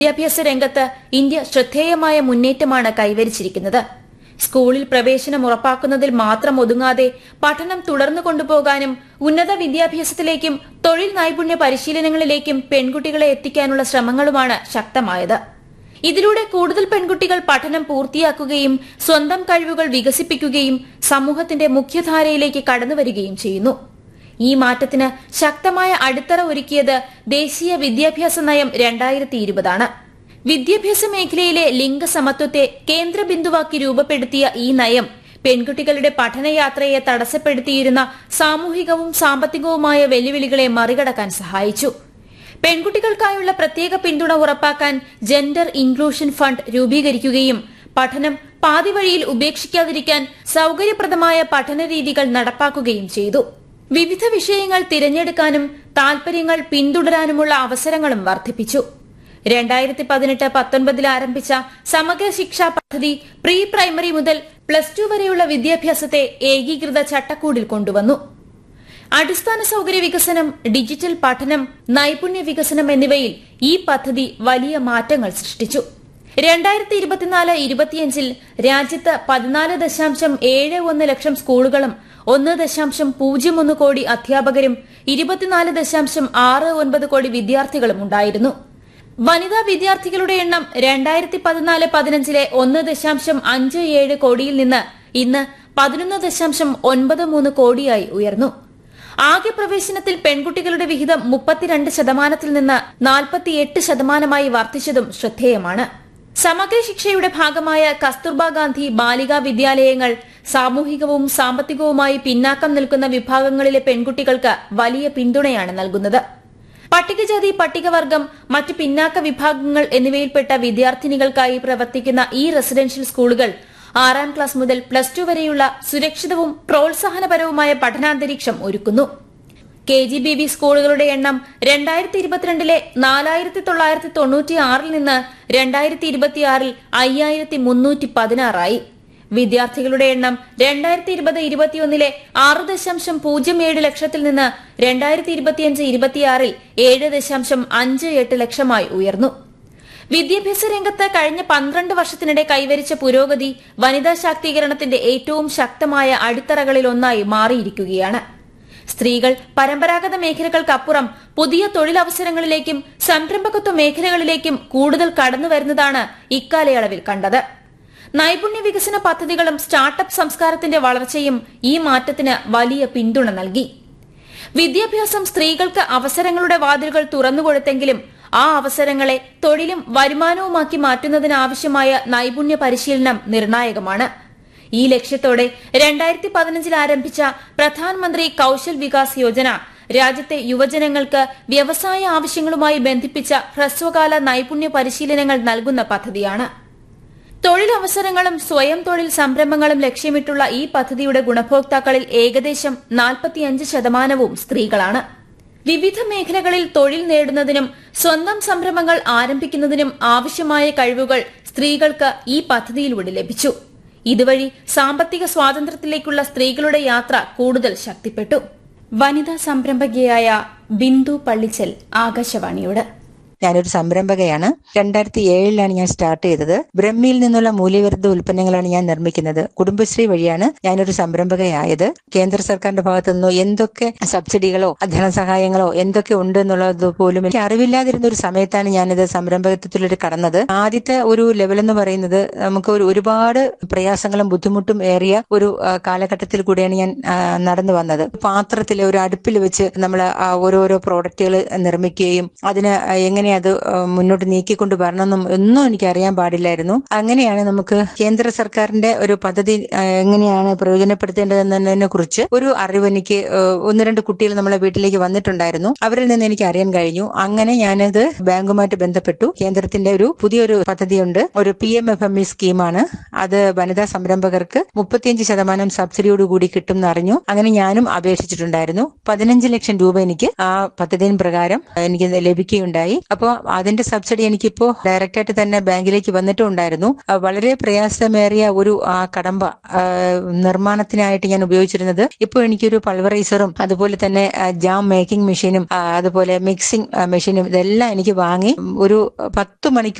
വിദ്യാഭ്യാസ രംഗത്ത് ഇന്ത്യ ശ്രദ്ധേയമായ മുന്നേറ്റമാണ് കൈവരിച്ചിരിക്കുന്നത് സ്കൂളിൽ പ്രവേശനം ഉറപ്പാക്കുന്നതിൽ മാത്രം ഒതുങ്ങാതെ പഠനം തുടർന്നു കൊണ്ടുപോകാനും ഉന്നത വിദ്യാഭ്യാസത്തിലേക്കും തൊഴിൽ നൈപുണ്യ പരിശീലനങ്ങളിലേക്കും പെൺകുട്ടികളെ എത്തിക്കാനുള്ള ശ്രമങ്ങളുമാണ് ശക്തമായത് ഇതിലൂടെ കൂടുതൽ പെൺകുട്ടികൾ പഠനം പൂർത്തിയാക്കുകയും സ്വന്തം കഴിവുകൾ വികസിപ്പിക്കുകയും സമൂഹത്തിന്റെ മുഖ്യധാരയിലേക്ക് കടന്നുവരികയും ചെയ്യുന്നു ഈ മാറ്റത്തിന് ശക്തമായ അടിത്തറ ഒരുക്കിയത് ദേശീയ വിദ്യാഭ്യാസ നയം രണ്ടായിരത്തി ഇരുപതാണ് വിദ്യാഭ്യാസ മേഖലയിലെ ലിംഗസമത്വത്തെ കേന്ദ്രബിന്ദുവാക്കി രൂപപ്പെടുത്തിയ ഈ നയം പെൺകുട്ടികളുടെ പഠനയാത്രയെ തടസ്സപ്പെടുത്തിയിരുന്ന സാമൂഹികവും സാമ്പത്തികവുമായ വെല്ലുവിളികളെ മറികടക്കാൻ സഹായിച്ചു പെൺകുട്ടികൾക്കായുള്ള പ്രത്യേക പിന്തുണ ഉറപ്പാക്കാൻ ജെൻഡർ ഇൻക്ലൂഷൻ ഫണ്ട് രൂപീകരിക്കുകയും പഠനം പാതിവഴിയിൽ ഉപേക്ഷിക്കാതിരിക്കാൻ സൌകര്യപ്രദമായ പഠനരീതികൾ നടപ്പാക്കുകയും ചെയ്തു വിവിധ വിഷയങ്ങൾ തിരഞ്ഞെടുക്കാനും താൽപര്യങ്ങൾ പിന്തുടരാനുമുള്ള അവസരങ്ങളും വർദ്ധിപ്പിച്ചു രണ്ടായിരത്തി പതിനെട്ട് പത്തൊൻപതിൽ ആരംഭിച്ച സമഗ്ര ശിക്ഷാ പദ്ധതി പ്രീ പ്രൈമറി മുതൽ പ്ലസ് ടു വരെയുള്ള വിദ്യാഭ്യാസത്തെ ഏകീകൃത ചട്ടക്കൂടിൽ കൊണ്ടുവന്നു അടിസ്ഥാന സൌകര്യ വികസനം ഡിജിറ്റൽ പഠനം നൈപുണ്യ വികസനം എന്നിവയിൽ ഈ പദ്ധതി വലിയ മാറ്റങ്ങൾ സൃഷ്ടിച്ചു രണ്ടായിരത്തി ഇരുപത്തിനാല് ഇരുപത്തിയഞ്ചിൽ രാജ്യത്ത് പതിനാല് ദശാംശം ഏഴ് ഒന്ന് ലക്ഷം സ്കൂളുകളും ഒന്ന് ദശാംശം പൂജ്യം ഒന്ന് കോടി അധ്യാപകരും ഇരുപത്തിനാല് ദശാംശം ആറ് ഒൻപത് കോടി വിദ്യാർത്ഥികളും ഉണ്ടായിരുന്നു വനിതാ വിദ്യാർത്ഥികളുടെ എണ്ണം രണ്ടായിരത്തി പതിനാല് പതിനഞ്ചിലെ ഒന്ന് ദശാംശം അഞ്ച് ഏഴ് കോടിയിൽ നിന്ന് ഇന്ന് പതിനൊന്ന് ദശാംശം ഒൻപത് മൂന്ന് കോടിയായി ഉയർന്നു ആകെ പ്രവേശനത്തിൽ പെൺകുട്ടികളുടെ വിഹിതം മുപ്പത്തിരണ്ട് ശതമാനത്തിൽ നിന്ന് നാൽപ്പത്തിയെട്ട് ശതമാനമായി വർദ്ധിച്ചതും ശ്രദ്ധേയമാണ് സമഗ്ര ശിക്ഷയുടെ ഭാഗമായ കസ്തൂർബ ഗാന്ധി ബാലികാ വിദ്യാലയങ്ങൾ സാമൂഹികവും സാമ്പത്തികവുമായി പിന്നാക്കം നിൽക്കുന്ന വിഭാഗങ്ങളിലെ പെൺകുട്ടികൾക്ക് വലിയ പിന്തുണയാണ് നൽകുന്നത് പട്ടികജാതി പട്ടികവർഗം മറ്റ് പിന്നാക്ക വിഭാഗങ്ങൾ എന്നിവയിൽപ്പെട്ട വിദ്യാർത്ഥിനികൾക്കായി പ്രവർത്തിക്കുന്ന ഈ റെസിഡൻഷ്യൽ സ്കൂളുകൾ ആറാം ക്ലാസ് മുതൽ പ്ലസ് ടു വരെയുള്ള സുരക്ഷിതവും പ്രോത്സാഹനപരവുമായ പഠനാന്തരീക്ഷം ഒരുക്കുന്നു കെ ജി ബി വി സ്കൂളുകളുടെ എണ്ണം രണ്ടായിരത്തി ഇരുപത്തിരണ്ടിലെ നാലായിരത്തി തൊള്ളായിരത്തി തൊണ്ണൂറ്റി ആറിൽ നിന്ന് രണ്ടായിരത്തി ഇരുപത്തിയാറിൽ അയ്യായിരത്തി മുന്നൂറ്റി പതിനാറായി വിദ്യാർത്ഥികളുടെ എണ്ണം രണ്ടായിരത്തി ഇരുപത് ഇരുപത്തിയൊന്നിലെ ആറ് ദശാംശം പൂജ്യം ഏഴ് ലക്ഷത്തിൽ നിന്ന് രണ്ടായിരത്തി ഇരുപത്തിയഞ്ച് ഇരുപത്തിയാറിൽ ഏഴ് ദശാംശം അഞ്ച് എട്ട് ലക്ഷമായി ഉയർന്നു വിദ്യാഭ്യാസ രംഗത്ത് കഴിഞ്ഞ പന്ത്രണ്ട് വർഷത്തിനിടെ കൈവരിച്ച പുരോഗതി വനിതാ ശാക്തീകരണത്തിന്റെ ഏറ്റവും ശക്തമായ അടിത്തറകളിലൊന്നായി മാറിയിരിക്കുകയാണ് സ്ത്രീകൾ പരമ്പരാഗത മേഖലകൾക്കപ്പുറം പുതിയ തൊഴിലവസരങ്ങളിലേക്കും സംരംഭകത്വ മേഖലകളിലേക്കും കൂടുതൽ കടന്നുവരുന്നതാണ് ഇക്കാലയളവിൽ കണ്ടത് നൈപുണ്യ വികസന പദ്ധതികളും സ്റ്റാർട്ടപ്പ് സംസ്കാരത്തിന്റെ വളർച്ചയും ഈ മാറ്റത്തിന് വലിയ പിന്തുണ നൽകി വിദ്യാഭ്യാസം സ്ത്രീകൾക്ക് അവസരങ്ങളുടെ വാതിലുകൾ തുറന്നുകൊടുത്തെങ്കിലും ആ അവസരങ്ങളെ തൊഴിലും വരുമാനവുമാക്കി മാറ്റുന്നതിനാവശ്യമായ നൈപുണ്യ പരിശീലനം നിർണായകമാണ് ഈ ലക്ഷ്യത്തോടെ രണ്ടായിരത്തി പതിനഞ്ചിൽ ആരംഭിച്ച പ്രധാനമന്ത്രി കൌശൽ വികാസ് യോജന രാജ്യത്തെ യുവജനങ്ങൾക്ക് വ്യവസായ ആവശ്യങ്ങളുമായി ബന്ധിപ്പിച്ച ഹ്രസ്വകാല നൈപുണ്യ പരിശീലനങ്ങൾ നൽകുന്ന പദ്ധതിയാണ് തൊഴിലവസരങ്ങളും സ്വയം തൊഴിൽ സംരംഭങ്ങളും ലക്ഷ്യമിട്ടുള്ള ഈ പദ്ധതിയുടെ ഗുണഭോക്താക്കളിൽ ഏകദേശം നാൽപ്പത്തിയഞ്ച് ശതമാനവും സ്ത്രീകളാണ് വിവിധ മേഖലകളിൽ തൊഴിൽ നേടുന്നതിനും സ്വന്തം സംരംഭങ്ങൾ ആരംഭിക്കുന്നതിനും ആവശ്യമായ കഴിവുകൾ സ്ത്രീകൾക്ക് ഈ പദ്ധതിയിലൂടെ ലഭിച്ചു ഇതുവഴി സാമ്പത്തിക സ്വാതന്ത്ര്യത്തിലേക്കുള്ള സ്ത്രീകളുടെ യാത്ര കൂടുതൽ ശക്തിപ്പെട്ടു വനിതാ സംരംഭകയായ ബിന്ദു പള്ളിച്ചൽ ആകാശവാണിയോട് ഞാനൊരു സംരംഭകയാണ് രണ്ടായിരത്തി ഏഴിലാണ് ഞാൻ സ്റ്റാർട്ട് ചെയ്തത് ബ്രഹ്മിയിൽ നിന്നുള്ള മൂല്യവർദ്ധിത ഉൽപ്പന്നങ്ങളാണ് ഞാൻ നിർമ്മിക്കുന്നത് കുടുംബശ്രീ വഴിയാണ് ഞാനൊരു സംരംഭകയായത് കേന്ദ്ര സർക്കാരിന്റെ ഭാഗത്തു നിന്നോ എന്തൊക്കെ സബ്സിഡികളോ ധനസഹായങ്ങളോ എന്തൊക്കെ ഉണ്ട് എന്നുള്ളത് പോലും എനിക്ക് അറിവില്ലാതിരുന്ന ഒരു സമയത്താണ് ഞാനിത് സംരംഭകത്വത്തിലൊരു കടന്നത് ആദ്യത്തെ ഒരു ലെവൽ എന്ന് പറയുന്നത് നമുക്ക് ഒരു ഒരുപാട് പ്രയാസങ്ങളും ബുദ്ധിമുട്ടും ഏറിയ ഒരു ആ, കാലഘട്ടത്തിൽ കൂടെയാണ് ഞാൻ ആ, നടന്നു വന്നത് പാത്രത്തിൽ ഒരു അടുപ്പിൽ വെച്ച് നമ്മൾ ഓരോരോ പ്രോഡക്റ്റുകൾ നിർമ്മിക്കുകയും അതിന് എങ്ങനെ അത് ആ, മുന്നോട്ട് നീക്കിക്കൊണ്ട് വരണമെന്നും ഒന്നും എനിക്ക് അറിയാൻ പാടില്ലായിരുന്നു അങ്ങനെയാണ് നമുക്ക് കേന്ദ്ര സർക്കാരിന്റെ ഒരു പദ്ധതി ആ, എങ്ങനെയാണ് പ്രയോജനപ്പെടുത്തേണ്ടതെന്നതിനെ കുറിച്ച് ഒരു അറിവ് എനിക്ക് ആ, ഒന്ന് രണ്ട് കുട്ടികൾ നമ്മളെ വീട്ടിലേക്ക് വന്നിട്ടുണ്ടായിരുന്നു അവരിൽ നിന്ന് എനിക്ക് അറിയാൻ കഴിഞ്ഞു അങ്ങനെ ഞാനത് ബാങ്കുമായിട്ട് ബന്ധപ്പെട്ടു കേന്ദ്രത്തിന്റെ ഒരു പുതിയൊരു പദ്ധതിയുണ്ട് ഒരു P M F M E സ്കീമാണ് അത് വനിതാ സംരംഭകർക്ക് മുപ്പത്തിയഞ്ച് ശതമാനം സബ്സിഡിയോട് കൂടി കിട്ടും എന്ന് അറിഞ്ഞു അങ്ങനെ ഞാനും അപേക്ഷിച്ചിട്ടുണ്ടായിരുന്നു പതിനഞ്ച് ലക്ഷം രൂപ എനിക്ക് ആ പദ്ധതിயின் പ്രകാരം എനിക്ക് ലഭിക്കുകയുണ്ടായി അപ്പോൾ അപ്പോൾ അതിന്റെ സബ്സിഡി എനിക്കിപ്പോ ഡയറക്റ്റ് ആയിട്ട് തന്നെ ബാങ്കിലേക്ക് വന്നിട്ടുണ്ടായിരുന്നു ആ, വളരെ പ്രയാസമേറിയ ഒരു ആ, കടമ്പ ആ, നിർമ്മാണത്തിനായിട്ട് ഞാൻ ഉപയോഗിച്ചിരുന്നത് ഇപ്പോൾ എനിക്കൊരു പൾവറൈസറും അതുപോലെ തന്നെ ആ, ജാം മേക്കിംഗ് മെഷീനും ആ, അതുപോലെ മിക്സിംഗ് മെഷീനും ഇതെല്ലാം എനിക്ക് വാങ്ങി ഒരു പത്ത് മണിക്കൂർ